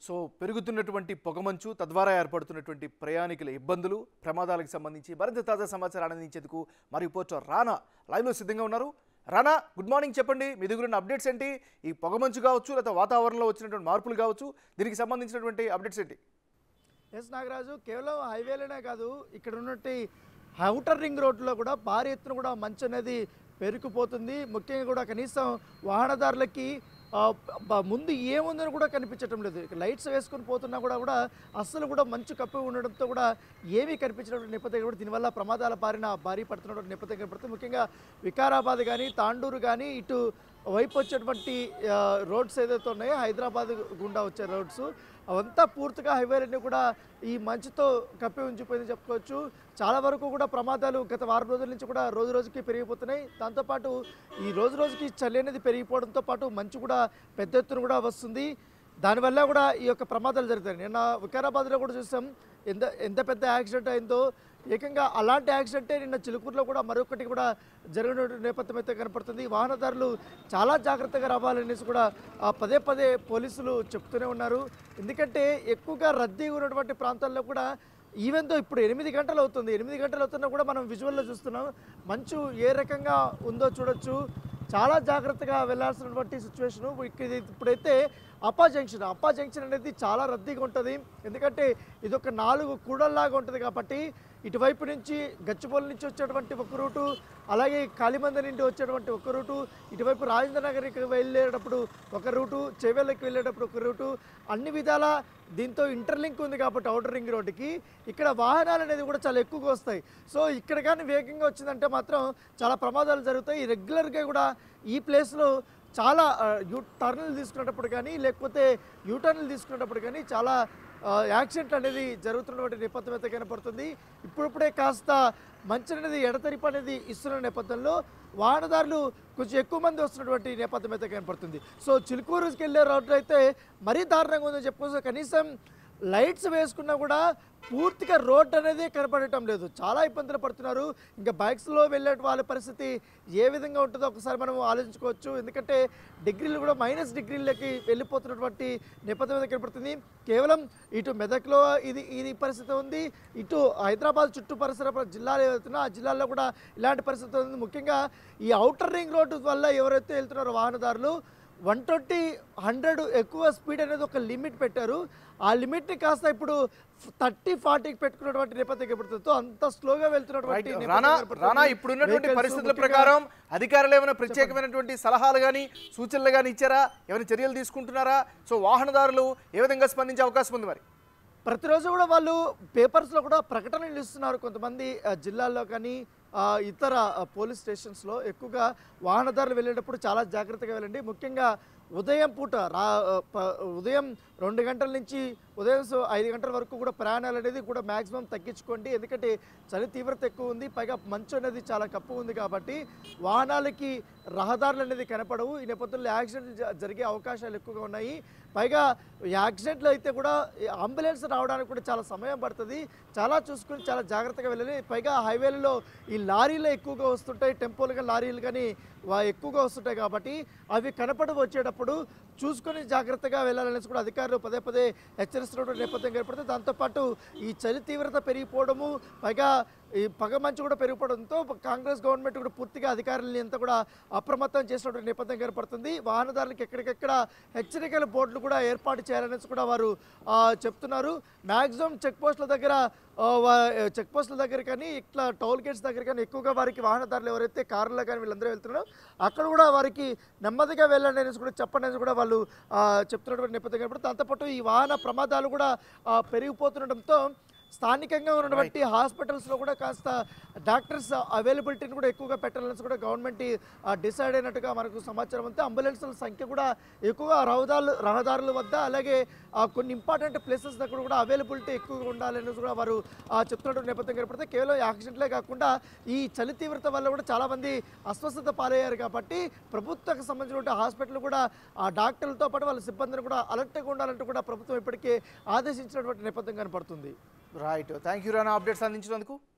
So పెరుగుతున్నటువంటి పొగమంచు తద్వారా ఏర్పడుతున్నటువంటి ప్రయాణికుల ఇబ్బందులు ప్రమాదాలకు సంబంధించి మరింత తాజా సమాచారం అందించేందుకు మా రిపోర్టర్ రానా లైవ్లో సిద్ధంగా ఉన్నారు రానా గుడ్ మార్నింగ్ చెప్పండి మీ దగ్గర ఉన్న అప్డేట్స్ ఏంటి ఈ పొగమంచు కావచ్చు లేదా వాతావరణంలో వచ్చినటువంటి మార్పులు కావచ్చు దీనికి సంబంధించినటువంటి అప్డేట్స్ ఏంటి ఎస్ నాగరాజు కేవలం హైవేలోనే కాదు ఇక్కడ ఉన్నట్టు అవుటర్ రింగ్ రోడ్లో కూడా భారీ ఎత్తున కూడా మంచు అనేది పెరిగిపోతుంది ముఖ్యంగా కూడా కనీసం వాహనదారులకి ఆ, బ- ముందు ఏముందని కూడా కనిపించటం లేదు ఇక లైట్స్ వేసుకొని పోతున్నా కూడా కూడా అస్సలు కూడా మంచు కప్పి ఉండడంతో కూడా ఏమీ కనిపించినటువంటి నేపథ్యం కూడా దీనివల్ల ప్రమాదాల బారిన భారీ పడుతున్నటువంటి నేపథ్యం కనపడుతుంది ముఖ్యంగా వికారాబాద్ కానీ తాండూరు కానీ ఇటు వైపు వచ్చేటువంటి ఆ, రోడ్స్ ఏదైతే ఉన్నాయో హైదరాబాద్ గుండా వచ్చే రోడ్స్ అవంతా పూర్తిగా హైవేలన్నీ కూడా ఈ మంచుతో కప్పి ఉంచిపోయిందని చెప్పుకోవచ్చు చాలా వరకు కూడా ప్రమాదాలు గత వారం రోజుల నుంచి కూడా రోజు రోజుకి పెరిగిపోతున్నాయి దాంతోపాటు ఈ రోజు రోజుకి చలి అనేది పెరిగిపోవడంతో పాటు మంచు కూడా పెద్ద ఎత్తున కూడా వస్తుంది దానివల్ల కూడా ఈ యొక్క ప్రమాదాలు జరుగుతాయి నిన్న వికారాబాద్లో కూడా చూసాం ఎంత ఎంత పెద్ద యాక్సిడెంట్ అయిందో ఏకంగా అలాంటి యాక్సిడెంటే నిన్న చిలుకూరులో కూడా మరొకటి కూడా జరిగిన నేపథ్యం అయితే కనపడుతుంది వాహనదారులు చాలా జాగ్రత్తగా రావాలనేసి కూడా ఆ, పదే పదే పోలీసులు చెప్తూనే ఉన్నారు ఎందుకంటే ఎక్కువగా రద్దీ ఉన్నటువంటి ప్రాంతాల్లో కూడా ఈవెన్ దో ఇప్పుడు ఎనిమిది గంటలు అవుతుంది ఎనిమిది గంటలు అవుతున్నా కూడా మనం విజువల్లో చూస్తున్నాం మంచు ఏ రకంగా ఉందో చూడొచ్చు చాలా జాగ్రత్తగా వెళ్ళాల్సినటువంటి సిచ్యువేషను ఇక్కడ ఇప్పుడైతే అప్పా జంక్షన్ అప్పా జంక్షన్ అనేది చాలా రద్దీగా ఉంటుంది ఎందుకంటే ఇది ఒక నాలుగు కూడల్లాగా ఉంటుంది కాబట్టి ఇటువైపు నుంచి గచ్చిబౌలి నుంచి వచ్చేటువంటి ఒక రూటు అలాగే కాళీమంద నుండి వచ్చేటువంటి ఒక రూటు ఇటువైపు రాజేంద్ర నగర్కి వెళ్ళేటప్పుడు ఒక రూటు చేవెళ్ళకి వెళ్ళేటప్పుడు ఒక రూటు అన్ని విధాల దీంతో ఇంటర్లింక్ ఉంది కాబట్టి అవుటర్ రింగ్ రోడ్డుకి ఇక్కడ వాహనాలు అనేది కూడా చాలా ఎక్కువగా వస్తాయి సో ఇక్కడ కానీ వేగంగా వచ్చిందంటే మాత్రం చాలా ప్రమాదాలు జరుగుతాయి రెగ్యులర్గా కూడా ఈ ప్లేస్లో చాలా ఆ, యూ టర్న్లు తీసుకునేటప్పుడు కానీ లేకపోతే యూ టర్న్లు తీసుకునేటప్పుడు కానీ చాలా ఆ, యాక్సిడెంట్ అనేది జరుగుతున్నటువంటి నేపథ్యం అయితే కనపడుతుంది ఇప్పుడిప్పుడే కాస్త మంచి అనేది ఎడతెరిపి అనేది ఇస్తున్న నేపథ్యంలో వాహనదారులు కొంచెం ఎక్కువ మంది వస్తున్నటువంటి నేపథ్యం అయితే కనపడుతుంది సో చిలుకూరుకి వెళ్ళే రోడ్డు అయితే మరీ దారుణంగా ఉందని చెప్పుకోవచ్చు కనీసం లైట్స్ వేసుకున్నా కూడా పూర్తిగా రోడ్ అనేది కనపడటం లేదు చాలా ఇబ్బందులు పడుతున్నారు ఇంకా బైక్స్లో వెళ్ళే వాళ్ళ పరిస్థితి ఏ విధంగా ఉంటుందో ఒకసారి మనం ఆలోచించుకోవచ్చు ఎందుకంటే డిగ్రీలు కూడా మైనస్ డిగ్రీలకి వెళ్ళిపోతున్నటువంటి నేపథ్యం అయితే కనపడుతుంది కేవలం ఇటు మెదక్లో ఇది ఇది పరిస్థితి ఉంది ఇటు హైదరాబాద్ చుట్టూ పరిసర ప్ర- జిల్లాలు ఏవైతున్నా ఆ జిల్లాల్లో కూడా ఇలాంటి పరిస్థితి ఉంది ముఖ్యంగా ఈ అవుటర్ రింగ్ రోడ్డు వల్ల ఎవరైతే వెళ్తున్నారో వాహనదారులు వన్ ట్వంటీ హండ్రెడ్ ఎక్కువ స్పీడ్ అనేది ఒక లిమిట్ పెట్టారు ఆ లిమిట్ని కాస్త ఇప్పుడు థర్టీ ఫార్టీకి పెట్టుకున్నటువంటి నేపథ్యం కనపడుతుంది సో అంత స్లోగా వెళ్తున్నటువంటి రైట్ నేపథ్యం రానా కనపడుతుంది. రానా ఇప్పుడున్నటువంటి Vehicles పరిస్థితుల ముఖ్యంగా- ప్రకారం అధికారులు ఏమైనా ప్రత్యేకమైనటువంటి సలహాలు కానీ సూచనలు కానీ ఇచ్చారా ఏమైనా చర్యలు తీసుకుంటున్నారా సో వాహనదారులు ఏ విధంగా స్పందించే అవకాశం ఉంది మరి ప్రతిరోజు కూడా వాళ్ళు పేపర్స్లో కూడా ప్రకటనలు ఇస్తున్నారు కొంతమంది ఆ, జిల్లాల్లో కానీ ఆ, ఇతర ఆ, పోలీస్ స్టేషన్స్లో ఎక్కువగా వాహనదారులు వెళ్ళేటప్పుడు చాలా జాగ్రత్తగా వెళ్ళండి ముఖ్యంగా ఉదయం పూట రా ఆ, ప- ఉదయం రెండు గంటల నుంచి ఉదయం సో ఐదు గంటల వరకు కూడా ప్రయాణాలు అనేది కూడా మ్యాక్సిమం తగ్గించుకోండి ఎందుకంటే చలి తీవ్రత ఎక్కువ ఉంది పైగా మంచు అనేది చాలా కప్పు ఉంది కాబట్టి వాహనాలకి రహదారులు అనేది కనపడవు ఈ నేపథ్యంలో యాక్సిడెంట్ జ- జరిగే అవకాశాలు ఎక్కువగా ఉన్నాయి పైగా యాక్సిడెంట్లు అయితే కూడా ఈ అంబులెన్స్ రావడానికి కూడా చాలా సమయం పడుతుంది చాలా చూసుకుని చాలా జాగ్రత్తగా వెళ్ళాలి పైగా హైవేలలో ఈ లారీలు ఎక్కువగా వస్తుంటాయి టెంపోలు కానీ లారీలు కానీ వా- ఎక్కువగా వస్తుంటాయి కాబట్టి అవి కనపడి వచ్చేటప్పుడు చూసుకొని జాగ్రత్తగా వెళ్ళాలనేసి కూడా అధికారులు పదే పదే హెచ్చరిస్తున్నటువంటి నేపథ్యం ఏర్పడుతుంది దాంతోపాటు ఈ చలి తీవ్రత పెరిగిపోవడము పైగా ఈ పగ మంచు కూడా పెరిగిపోవడంతో కాంగ్రెస్ గవర్నమెంట్ కూడా పూర్తిగా అధికారులని అంతా కూడా అప్రమత్తం చేసినటువంటి నేపథ్యం ఏర్పడుతుంది వాహనదారులకు ఎక్కడికెక్కడ హెచ్చరికల బోర్డులు కూడా ఏర్పాటు చేయాలనేసి కూడా వారు ఆ, చెప్తున్నారు మ్యాక్సిమం చెక్ పోస్టుల దగ్గర ఆ, వా- చెక్ పోస్టుల దగ్గర కానీ ఇట్లా టోల్ గేట్స్ దగ్గర కానీ ఎక్కువగా వారికి వాహనదారులు ఎవరైతే కారులో కానీ వీళ్ళందరూ వెళ్తున్నారో అక్కడ కూడా వారికి నెమ్మదిగా వెళ్ళండి అనేసి కూడా చెప్పండి అనేసి కూడా వాళ్ళు ఆ, చెప్తున్నటువంటి నేపథ్యం కనపడుతుంది దాంతోపాటు ఈ వాహన ప్రమాదాలు కూడా ఆ, పెరిగిపోతుండటంతో స్థానికంగా ఉన్నటువంటి హాస్పిటల్స్లో కూడా కాస్త డాక్టర్స్ అవైలబిలిటీని కూడా ఎక్కువగా పెట్టాలని కూడా గవర్నమెంట్ డిసైడ్ అయినట్టుగా మనకు సమాచారం అంతే అంబులెన్స్ల సంఖ్య కూడా ఎక్కువగా రహదారులు రహదారుల వద్ద అలాగే ఆ, కొన్ని ఇంపార్టెంట్ ప్లేసెస్ దగ్గర కూడా అవైలబిలిటీ ఎక్కువగా ఉండాలని కూడా వారు ఆ, చెప్తున్నటువంటి నేపథ్యం కనపడితే కేవలం యాక్సిడెంట్లే కాకుండా ఈ చలి తీవ్రత వల్ల కూడా చాలామంది అస్వస్థత పాలయ్యారు కాబట్టి ప్రభుత్వకు సంబంధించిన హాస్పిటల్ కూడా ఆ డాక్టర్లతో పాటు వాళ్ళ సిబ్బందిని కూడా అలర్ట్గా ఉండాలంటూ కూడా ప్రభుత్వం ఇప్పటికే ఆదేశించినటువంటి నేపథ్యం కనపడుతుంది right thank you Rana updates అందించినందుకు